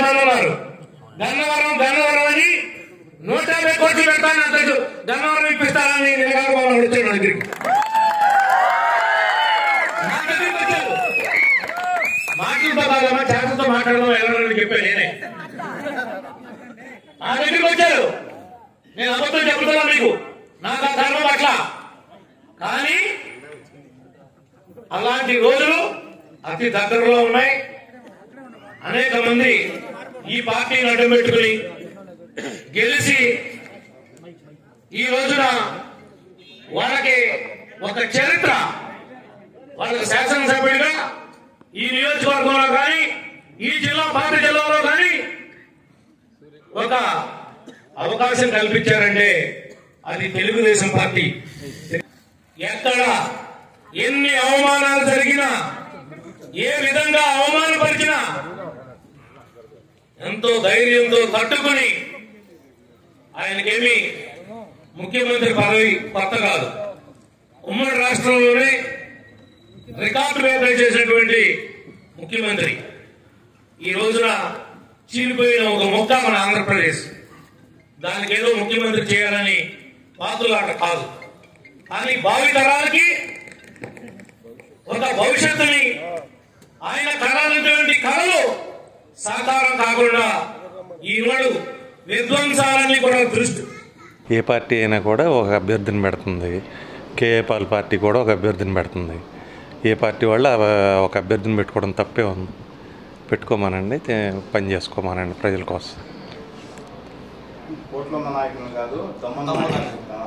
మంది ఉన్నారు గన్నవరం గన్నవరం అని నూట యాభై కోట్లు పెడతాను అంటాడు గన్నవరం ఇప్పిస్తానని నిలగారు వాళ్ళు వచ్చాడు నా దగ్గరికి నా దగ్గరికి వచ్చారు మాటలతో కాదమ్మా చేతలతో మాట్లాడడం ఎలా చెప్పాను నేనే నా దగ్గరికి వచ్చారు నేను అబద్ధం చెప్తున్నా మీకు నాకు ఆ ధర్మం అట్లా కానీ అలాంటి రోజులు అతి దగ్గరలో ఉన్నాయి అనేక మంది ఈ పార్టీని అడ్డం పెట్టుకుని గెలిచి ఈ రోజున వాళ్ళకి ఒక చరిత్ర వాళ్ళకి శాసనసభ్యుడిగా ఈ నియోజకవర్గంలో కానీ ఈ జిల్లా పార్టీ జిల్లాలో కానీ ఒక అవకాశం కల్పించారంటే అది తెలుగుదేశం పార్టీ ఎక్కడ ఎన్ని అవమానాలు జరిగినా ఏ విధంగా అవమానపరిచినా ఎంతో ధైర్యంతో తట్టుకుని ఆయనకేమి ముఖ్యమంత్రి పదవి కొత్త కాదు ఉమ్మడి రాష్ట్రంలోనే రికార్డు వ్యాపారం చేసినటువంటి ముఖ్యమంత్రి ఈ రోజున చీలిపోయిన ఒక మొక్క మన ఆంధ్రప్రదేశ్ దానికి ఏదో ముఖ్యమంత్రి చేయాలని పాతులాట కాదు కానీ భావి తరాలకి ఒక భవిష్యత్తుని ఆయన కళాలటువంటి కళలు సాకారం కాకుండా ఈనాడు విధ్వంసాలన్నీ కూడా దృష్టి ఏ పార్టీ అయినా కూడా ఒక అభ్యర్థిని పెడుతుంది కేఏ పాల్ పార్టీ కూడా ఒక అభ్యర్థిని పెడుతుంది ఏ పార్టీ వాళ్ళు ఆ- ఒక అభ్యర్థిని పెట్టుకోవడం తప్పే ఉంది పెట్టుకోమానండి తే- పని చేసుకోమానండి ప్రజల కోసం కోట్లో ఉన్న నాయకులు కాదు దమ్మన్న నాయకులు. ఆ.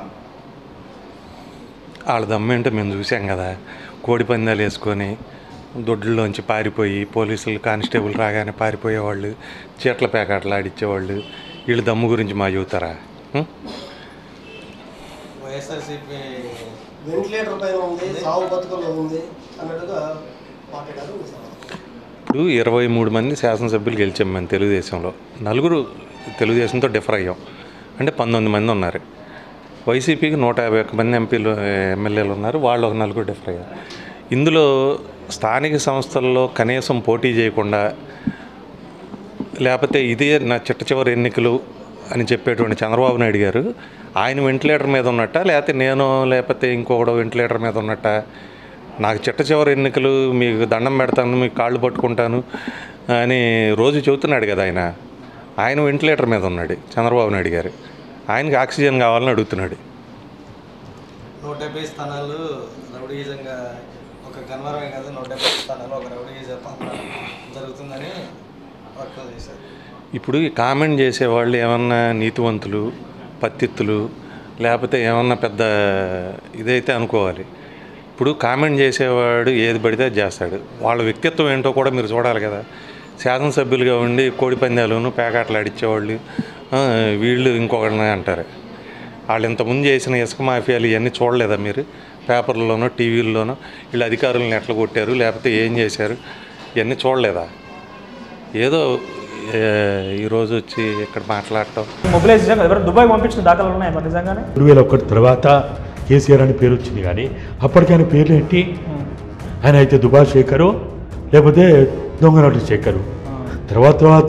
వాళ్ళ దమ్మేంటో మేము చూసాం కదా కోడి పందాలు వేసుకొని దొడ్లలోంచి పారిపోయి పోలీసులు కానిస్టేబుల్ రాగానే పారిపోయేవాళ్ళు చీట్ల ప్యాకెట్లు ఆడిచ్చేవాళ్ళు వీళ్ళ దమ్ము గురించి మా చెబుతారా ఉం? వైఎస్ఆర్సీపీ వెంటిలేటర్ పైన ఉంది సాగు బతుకలో ఉంది అన్నట్టుగా మాట్లాడారు ఇప్పుడు ఇరవై మూడు మంది శాసనసభ్యులు గెలిచాం మేము తెలుగుదేశంలో నలుగురు తెలుగుదేశంతో డిఫర్ అయ్యాం అంటే పంతొమ్మిది మంది ఉన్నారు వైసీపీకి నూట యాభై ఒక్క మంది ఎంపీలు ఎమ్మెల్యేలు ఉన్నారు వాళ్ళు ఒక నలుగురు డిఫర్ అయ్యారు ఇందులో స్థానిక సంస్థల్లో కనీసం పోటీ చేయకుండా లేకపోతే ఇదే నా చిట్ట చివరి ఎన్నికలు అని చెప్పేటువంటి చంద్రబాబు నాయుడు గారు ఆయన వెంటిలేటర్ మీద ఉన్నట్ట లేకపోతే నేను లేకపోతే ఇంకొకడు వెంటిలేటర్ మీద ఉన్నట్ట నాకు చిట్ట చివరి ఎన్నికలు మీకు దండం పెడతాను మీకు కాళ్ళు పట్టుకుంటాను అని రోజు చెబుతున్నాడు కదా ఆయన ఆయన వెంటిలేటర్ మీద ఉన్నాడు చంద్రబాబు నాయుడు గారు ఆయనకి ఆక్సిజన్ కావాలని అడుగుతున్నాడు నూట డెబ్బై స్థానాలు రౌడీజంగా ఒక గన్వరమే కాదు నూట డెబ్బై స్థానాలు ఒక రౌడీజ పాలన జరుగుతుందని వ్యాఖ్యలు చేశారు ఇప్పుడు ఈ కామెంట్ చేసేవాళ్ళు ఏమన్నా నీతివంతులు పత్తిత్తులు లేకపోతే ఏమన్నా పెద్ద ఇదైతే అనుకోవాలి ఇప్పుడు కామెంట్ చేసేవాడు ఏది పడితే అది చేస్తాడు వాళ్ళ వ్యక్తిత్వం ఏంటో కూడా మీరు చూడాలి కదా శాసనసభ్యులుగా ఉండి కోడి పందాలను పేకాటలు ఆడిచ్చేవాళ్ళు ఆ, వీళ్ళు ఇంకొకరిని అంటారు వాళ్ళు ఇంతకుముందు చేసిన ఇసుక మాఫియాలు ఇవన్నీ చూడలేదా మీరు పేపర్లలోనో టీవీల్లోనో వీళ్ళు అధికారులను ఎట్లా కొట్టారు లేకపోతే ఏం చేశారు ఇవన్నీ చూడలేదా ఏదో ఏ, ఈరోజు వచ్చి ఇక్కడ మాట్లాడటం మొబిలైజ్ నిజంగా ఎవరు దుబాయ్ పంపించిన దాఖలు ఉన్నాయి మరి నిజంగానే రెండు వేల ఒకటి తర్వాత కేసీఆర్ అని పేరు వచ్చింది కానీ అప్పటికి ఆయన పేర్లు ఏంటి ఆయన అయితే దుబాయ్ శేఖరు లేకపోతే దొంగనాటి శేఖరు తర్వాత తర్వాత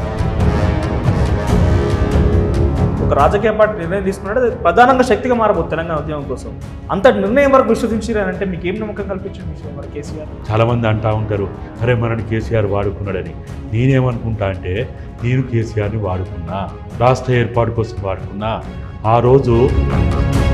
ఒక రాజకీయ పార్టీ నిర్ణయం తీసుకున్నాడు అది ప్రధానంగా శక్తిగా మారబోతుంది తెలంగాణ ఉద్యమం కోసం అంతటి నిర్ణయం వరకు విశ్వసించారంటే మీకు ఏం నమ్మకం కల్పించింది విషయం మరి కేసీఆర్ చాలామంది అంటా ఉంటారు అరే మనని కేసీఆర్ వాడుకున్నాడని నేనేమనుకుంటా అంటే నేను కేసీఆర్ని వాడుకున్నా రాష్ట్ర ఏర్పాటు కోసం వాడుకున్నా ఆ రోజు